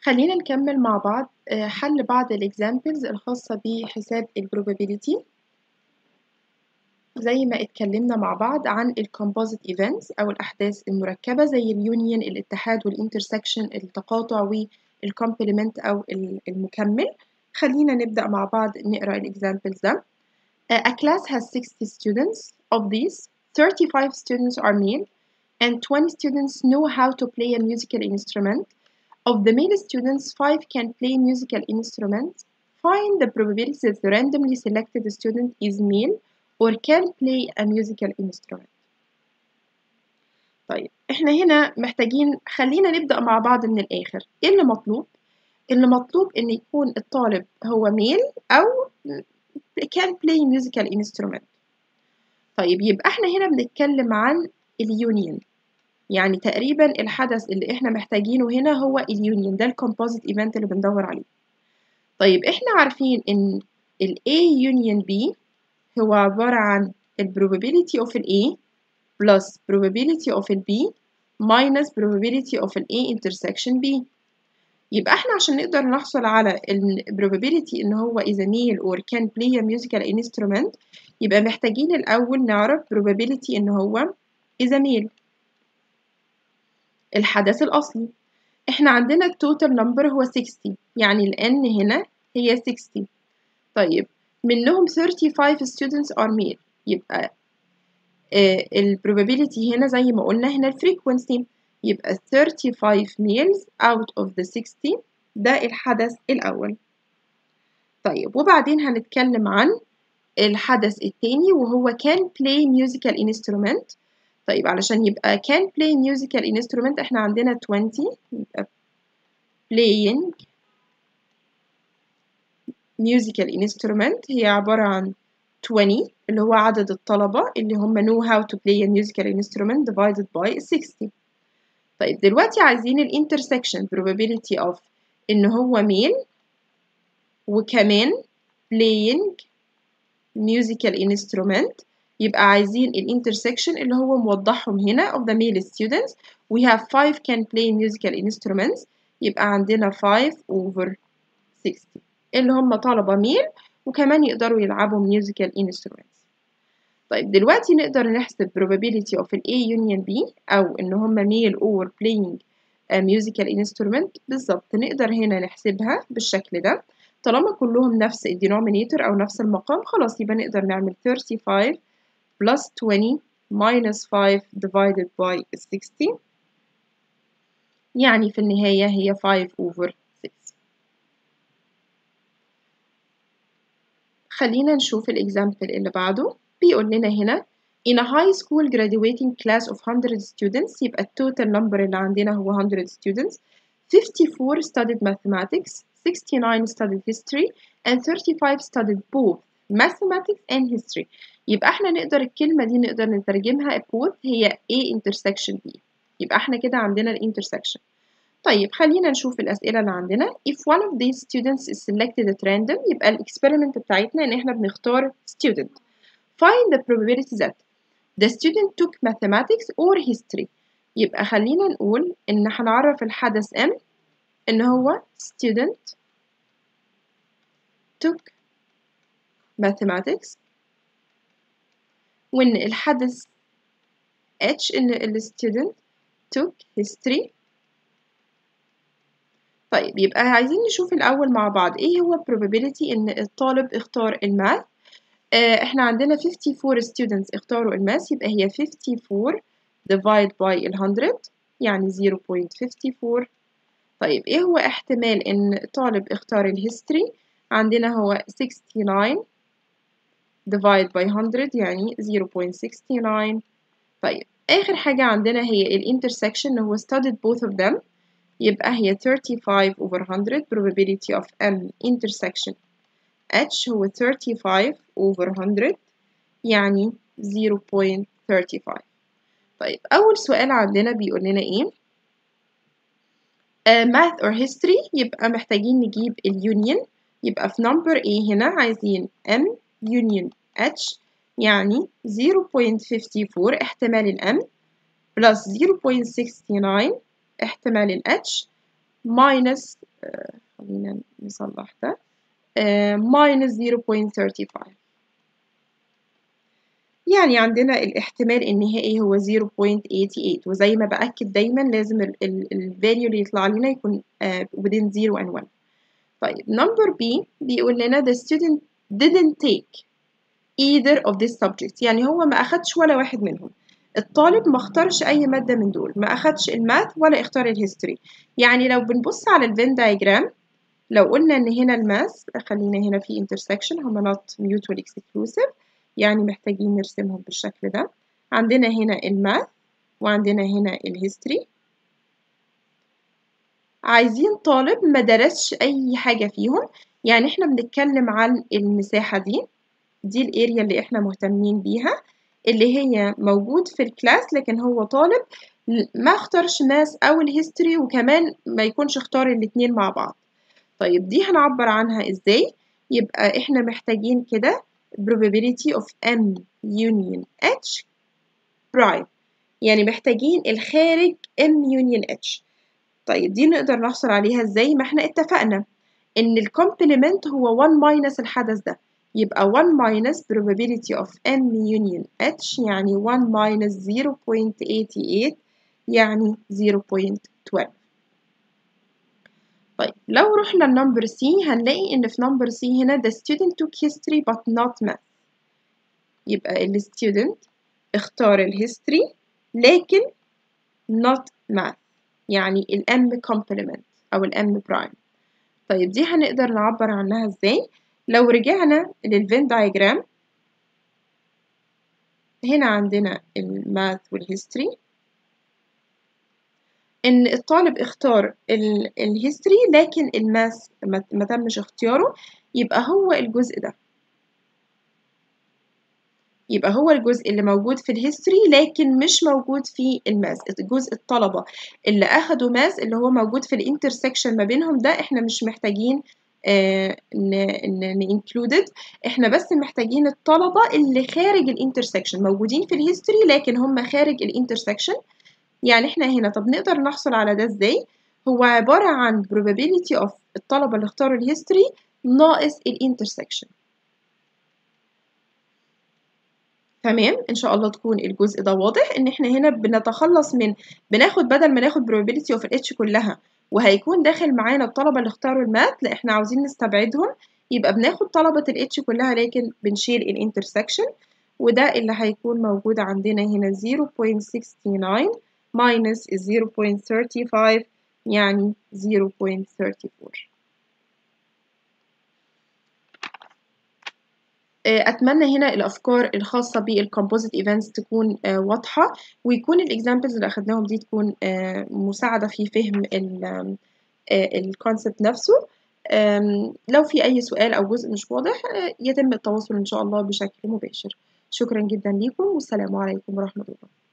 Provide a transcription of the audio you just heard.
خلينا نكمل مع بعض آه، حل بعض الإكزامبلز الخاصة بحساب ال probability زي ما اتكلمنا مع بعض عن ال composite events أو الأحداث المركبة زي اليونيون الاتحاد والانترسكشن التقاطع والكومبلمنت أو ال- المكمل خلينا نبدأ مع بعض نقرأ الإكزامبلز ده Uh, A class has 60 students. Of these, 35 students are male and 20 students know how to play a musical instrument. Of the male students, 5 can play musical instruments. Find the probability that the randomly selected student is male or can play a musical instrument. طيب احنا هنا محتاجين خلينا نبدأ مع بعض من الآخر ايه اللي مطلوب؟ اللي مطلوب ان يكون الطالب هو ميل او can play musical instrument طيب يبقى احنا هنا بنتكلم عن اليونيون يعني تقريبا الحدث اللي احنا محتاجينه هنا هو اليونيون ده الكومبوزيت ايفنت اللي بندور عليه طيب احنا عارفين ان ال A union B هو عبارة عن ال probability of ال A plus probability of ال B minus probability of ال A intersection B يبقى احنا عشان نقدر نحصل على ال probability ان هو is a male or can play a musical instrument يبقى محتاجين الأول نعرف probability ان هو is a male الحدث الأصلي احنا عندنا التوتال نمبر هو 60 يعني ال n هنا هي 60 طيب منهم 35 students are male يبقى آه ال probability هنا زي ما قلنا هنا ال frequency يبقى 35 males out of the 60 ده الحدث الأول طيب وبعدين هنتكلم عن الحدث التاني وهو can play musical instrument طيب علشان يبقى can play musical instrument احنا عندنا 20 يبقى playing musical instrument هي عبارة عن 20 اللي هو عدد الطلبة اللي هم know how to play a musical instrument divided by 60 طيب دلوقتي عايزين ال intersection probability of إن هو male وكمان playing musical instrument يبقى عايزين ال intersection اللي هو موضحهم هنا of the male students we have 5 can play musical instruments يبقى عندنا 5 over 60 اللي هم طلبة male وكمان يقدروا يلعبوا musical instruments طيب دلوقتي نقدر نحسب probability of ال A union B أو إن هما male or playing a musical instrument بالظبط نقدر هنا نحسبها بالشكل ده طالما كلهم نفس ال denominator أو نفس المقام خلاص يبقى نقدر نعمل 35 plus 20 minus 5 divided by 60 يعني في النهاية هي 5 over 6 خلينا نشوف الإكزامبل اللي بعده بيقول لنا هنا in a high school graduating class of 100 students يبقى التوتال نمبر اللي عندنا هو 100 students 54 studied mathematics 69 studied history and 35 studied both mathematics and history يبقى احنا نقدر الكلمة دي نقدر نترجمها both هي A intersection B يبقى احنا كده عندنا ال intersection طيب خلينا نشوف الأسئلة اللي عندنا if one of these students is selected at random يبقى الإكسبيرمنت بتاعتنا إن إحنا بنختار student find the probability that the student took mathematics or history يبقى خلينا نقول إن هنعرف الحدث M إن هو student took mathematics وإن الحدث H إن ال student took history طيب يبقى عايزين نشوف الأول مع بعض إيه هو probability إن الطالب اختار الماث آه إحنا عندنا 54 students اختاروا الماث يبقى هي 54 divide by ال 100 يعني 0.54 طيب إيه هو احتمال إن طالب اختار الهيستوري عندنا هو 69 divide by 100 يعني 0.69 طيب آخر حاجة عندنا هي ال intersection هو studied both of them يبقى هي 35 over 100 probability of M intersection H هو 35 over 100 يعني 0.35 طيب أول سؤال عندنا بيقول لنا إيه uh, math or history يبقى محتاجين نجيب اليونيون يبقى في number A هنا عايزين M union H يعني 0.54 احتمال ال M plus 0.69 احتمال ال H minus آه خلينا نصلح ده آه minus 0.35 يعني عندنا الاحتمال النهائي هو 0.88 وزي ما بأكد دايما لازم الفاليو اللي يطلع لنا يكون uh, within 0 and 1 طيب number B بيقول لنا the student didn't take either of these subjects يعني هو ما أخدش ولا واحد منهم الطالب ما اختارش أي مادة من دول ما أخدش الماث ولا اختار الهيستوري يعني لو بنبص على الفين دايجرام لو قلنا إن هنا الماث خلينا هنا في intersection هما not mutually exclusive يعني محتاجين نرسمهم بالشكل ده عندنا هنا الماث وعندنا هنا الهيستوري عايزين طالب ما درسش أي حاجة فيهم يعني احنا بنتكلم عن المساحة دي دي الاريا اللي احنا مهتمين بيها اللي هي موجود في الكلاس لكن هو طالب ما اختارش ماس أو الهيستوري وكمان ما يكونش اختار الاتنين مع بعض طيب دي هنعبر عنها ازاي يبقى احنا محتاجين كده probability of M union H prime يعني محتاجين الخارج M union H طيب دي نقدر نحصل عليها ازاي ما احنا اتفقنا ان الكومبلمنت هو 1 minus الحدث ده يبقى 1 minus probability of M union H يعني 1 minus 0.88 يعني 0.12 طيب لو رحنا لنمبر سي هنلاقي ان في نمبر سي هنا the student took history but not math يبقى ال student اختار الهيستوري لكن not math يعني الام complement او الام prime طيب دي هنقدر نعبر عنها ازاي لو رجعنا للفين diagram هنا عندنا الماث والهيستوري ان الطالب اختار الهيستوري لكن الماس ما تمش اختياره يبقى هو الجزء ده يبقى هو الجزء اللي موجود في الهيستوري لكن مش موجود في الماس جزء الطلبة اللي أخدوا ماس اللي هو موجود في الانترسكشن ما بينهم ده احنا مش محتاجين آه included احنا بس محتاجين الطلبة اللي خارج الانترسكشن موجودين في الهيستوري لكن هم خارج الانترسكشن يعني احنا هنا طب نقدر نحصل على ده ازاي هو عبارة عن probability of الطلبة اللي اختاروا الهيستوري ناقص الانترسكشن تمام ان شاء الله تكون الجزء ده واضح ان احنا هنا بنتخلص من بناخد بدل ما ناخد probability of الاتش كلها وهيكون داخل معانا الطلبة اللي اختاروا الماث لا احنا عاوزين نستبعدهم يبقى بناخد طلبة الاتش كلها لكن بنشيل الانترسكشن وده اللي هيكون موجود عندنا هنا 0.69 minus 0.35 يعني 0.34 أتمنى هنا الأفكار الخاصة بالكومبوزيت ايفنتس تكون واضحة ويكون الإكزامبلز اللي أخدناهم دي تكون مساعدة في فهم الكونسبت نفسه لو في أي سؤال أو جزء مش واضح يتم التواصل إن شاء الله بشكل مباشر شكرا جدا لكم والسلام عليكم ورحمة الله